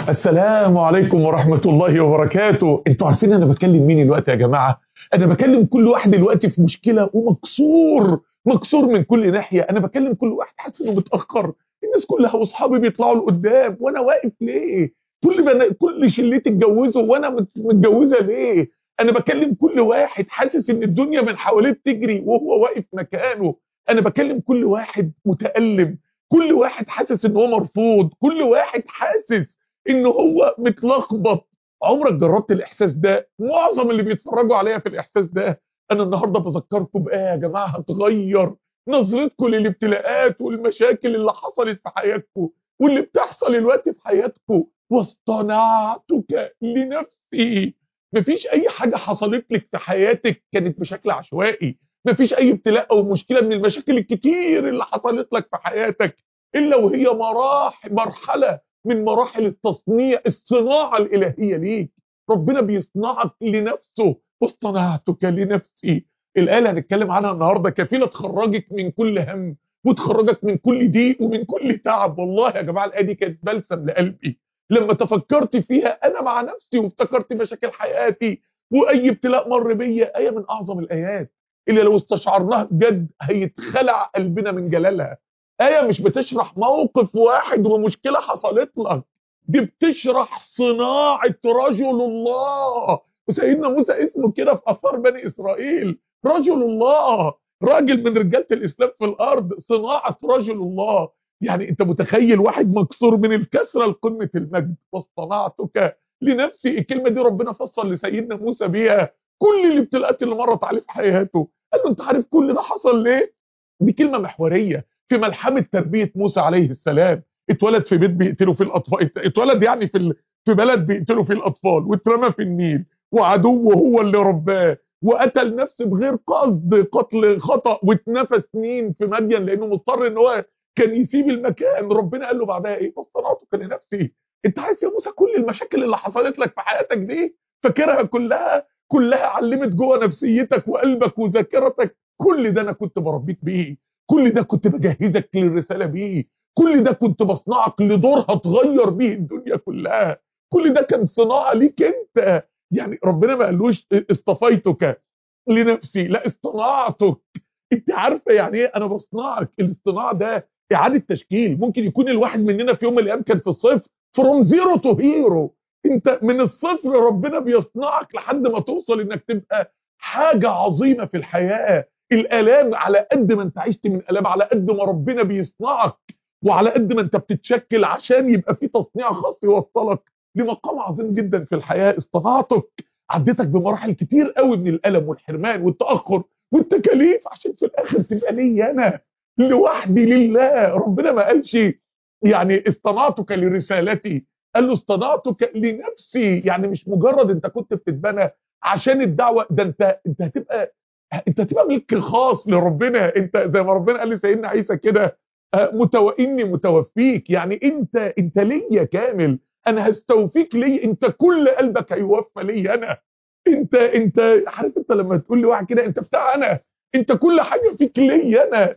السلام عليكم ورحمة الله وبركاته انتوا عارفين انا بكلم مين دلوقتي يا جماعة انا بكلم كل واحد دلوقتي في مشكلة ومكسور مكسور من كل ناحية انا بكلم كل واحد حاسس انه متأخر الناس كلها واصحابي بيطلعوا لقدام وانا واقف ليه كل بنا... كل شلتي اتجوزوا وانا مت- متجوزة ليه انا بكلم كل واحد حاسس ان الدنيا من حواليه بتجري وهو واقف مكانه انا بكلم كل واحد متألم كل واحد حاسس ان هو مرفوض كل واحد حاسس ان هو متلخبط عمرك جربت الاحساس ده معظم اللي بيتفرجوا عليا في الاحساس ده انا النهارده بذكركم بايه يا جماعه هتغير نظرتكم للابتلاءات والمشاكل اللي حصلت في حياتكم واللي بتحصل دلوقتي في حياتكم واصطنعتك لنفسي مفيش اي حاجه حصلت لك في حياتك كانت بشكل عشوائي مفيش اي ابتلاء او مشكله من المشاكل الكتير اللي حصلت لك في حياتك الا وهي مراحل مرحله من مراحل التصنيع الصناعة الإلهية ليك ربنا بيصنعك لنفسه واصطنعتك لنفسي الآية اللي هنتكلم عنها النهاردة كفيلة تخرجك من كل هم وتخرجك من كل ضيق ومن كل تعب والله يا جماعة الآية دي كانت بلسم لقلبي لما تفكرت فيها أنا مع نفسي وافتكرت مشاكل حياتي وأي ابتلاء مر بيا آية من أعظم الآيات اللي لو استشعرناها بجد هيتخلع قلبنا من جلالها آية مش بتشرح موقف واحد ومشكلة حصلت لك دي بتشرح صناعة رجل الله وسيدنا موسى اسمه كده في آثار بني إسرائيل رجل الله راجل من رجالة الإسلام في الأرض صناعة رجل الله يعني أنت متخيل واحد مكسور من الكسرة لقمة المجد واصطنعتك لنفسي الكلمة دي ربنا فصل لسيدنا موسى بيها كل الابتلاءات اللي مرت عليه في حياته قال له أنت عارف كل ده حصل ليه؟ دي كلمة محورية في ملحمة تربية موسى عليه السلام اتولد في بيت بيقتلوا فيه الأطفال اتولد يعني في ال... في بلد بيقتلوا فيه الأطفال واترمى في النيل وعدوه هو اللي رباه وقتل نفسه بغير قصد قتل خطأ واتنفى سنين في مدين لأنه مضطر ان هو كان يسيب المكان ربنا قال له بعدها ايه فاصطنعتك لنفسي انت عارف يا موسى كل المشاكل اللي حصلت لك في حياتك دي فاكرها كلها كلها علمت جوه نفسيتك وقلبك وذاكرتك كل ده انا كنت بربيك بيه كل ده كنت بجهزك للرسالة بيه كل ده كنت بصنعك لدور هتغير بيه الدنيا كلها كل ده كان صناعة ليك انت يعني ربنا ما قالوش اصطفيتك لنفسي لا اصطنعتك انت عارفة يعني ايه انا بصنعك الاصطناع ده اعادة تشكيل ممكن يكون الواحد مننا في يوم من الايام كان في الصفر فروم زيرو تو هيرو انت من الصفر ربنا بيصنعك لحد ما توصل انك تبقى حاجة عظيمة في الحياة الالام على قد ما انت عشت من الام على قد ما ربنا بيصنعك وعلى قد ما انت بتتشكل عشان يبقى في تصنيع خاص يوصلك لمقام عظيم جدا في الحياه اصطنعتك عديتك بمراحل كتير قوي من الالم والحرمان والتاخر والتكاليف عشان في الاخر تبقى لي انا لوحدي لله ربنا ما قالش يعني اصطنعتك لرسالتي قال له اصطنعتك لنفسي يعني مش مجرد انت كنت بتتبنى عشان الدعوه ده انت انت هتبقى انت هتبقى ملك خاص لربنا انت زي ما ربنا قال لسيدنا عيسى كده متو... اني متوفيك يعني انت انت ليا كامل انا هستوفيك ليا انت كل قلبك هيوفى ليا انا انت انت عارف انت لما تقول لي واحد كده انت بتاع انا انت كل حاجه فيك ليا انا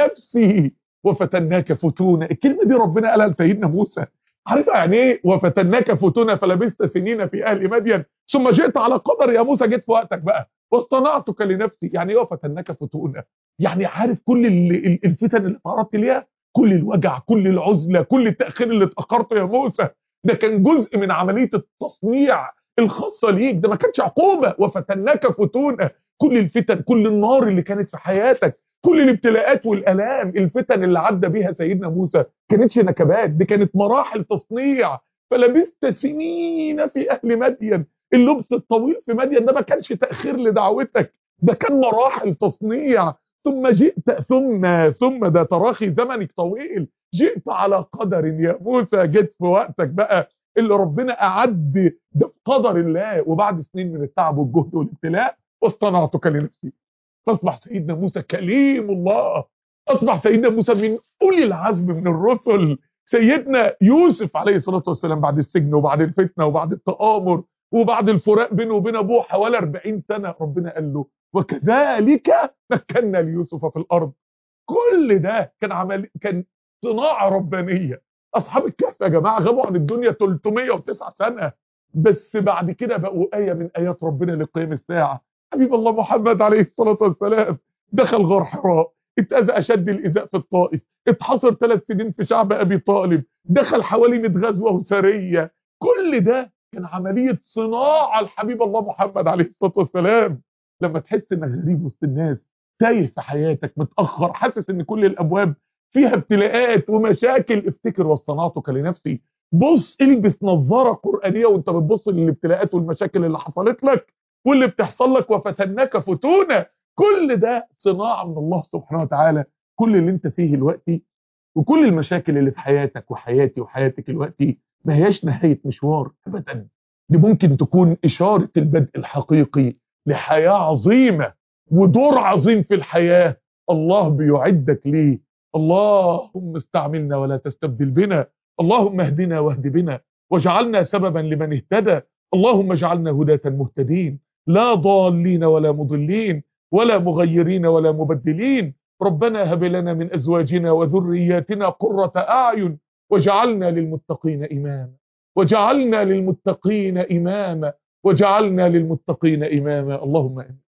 لنفسي وفتناك فتونا الكلمه دي ربنا قالها لسيدنا موسى عارف يعني ايه وفتناك فتونا فلبست سنين في اهل مدين ثم جئت على قدر يا موسى جيت في وقتك بقى واصطنعتك لنفسي يعني ايه وفتناك فتونا يعني عارف كل الفتن اللي تعرضت ليها كل الوجع كل العزله كل التاخير اللي اتاخرته يا موسى ده كان جزء من عمليه التصنيع الخاصه ليك ده ما كانش عقوبه وفتناك فتونا كل الفتن كل النار اللي كانت في حياتك كل الابتلاءات والالام الفتن اللي عدى بيها سيدنا موسى كانتش نكبات دي كانت مراحل تصنيع فلبست سنين في اهل مدين اللبس الطويل في مدين ده ما كانش تاخير لدعوتك ده كان مراحل تصنيع ثم جئت ثم ثم ده تراخي زمنك طويل جئت على قدر يا موسى جيت في وقتك بقى اللي ربنا اعد ده في قدر الله وبعد سنين من التعب والجهد والابتلاء واصطنعتك لنفسي فاصبح سيدنا موسى كليم الله اصبح سيدنا موسى من اولي العزم من الرسل سيدنا يوسف عليه الصلاه والسلام بعد السجن وبعد الفتنه وبعد التآمر وبعد الفراق بينه وبين ابوه حوالي 40 سنه ربنا قال له وكذلك مكنا ليوسف في الارض كل ده كان عمل كان صناعه ربانيه اصحاب الكهف يا جماعه غابوا عن الدنيا 309 سنه بس بعد كده بقوا ايه من ايات ربنا لقيام الساعه حبيب الله محمد عليه الصلاه والسلام دخل غار حراء اتأذى اشد الايذاء في الطائف اتحصر ثلاث سنين في شعب ابي طالب دخل حوالي 100 غزوه وسريه كل ده كان عمليه صناعه لحبيب الله محمد عليه الصلاه والسلام لما تحس انك غريب وسط الناس تايه في حياتك متاخر حاسس ان كل الابواب فيها ابتلاءات ومشاكل افتكر واصطنعتك لنفسي بص البس نظاره قرانيه وانت بتبص للابتلاءات والمشاكل اللي حصلت لك واللي بتحصل لك وفتناك فتونا كل ده صناعه من الله سبحانه وتعالى كل اللي انت فيه دلوقتي وكل المشاكل اللي في حياتك وحياتي وحياتك دلوقتي ما هياش نهايه مشوار ابدا دي ممكن تكون اشاره البدء الحقيقي لحياه عظيمه ودور عظيم في الحياه الله بيعدك ليه اللهم استعملنا ولا تستبدل بنا اللهم اهدنا واهد بنا واجعلنا سببا لمن اهتدى اللهم اجعلنا هداة مهتدين لا ضالين ولا مضلين ولا مغيرين ولا مبدلين ربنا هب لنا من أزواجنا وذرياتنا قرة أعين وجعلنا للمتقين إماما وجعلنا للمتقين إماما وجعلنا للمتقين إماما اللهم آمين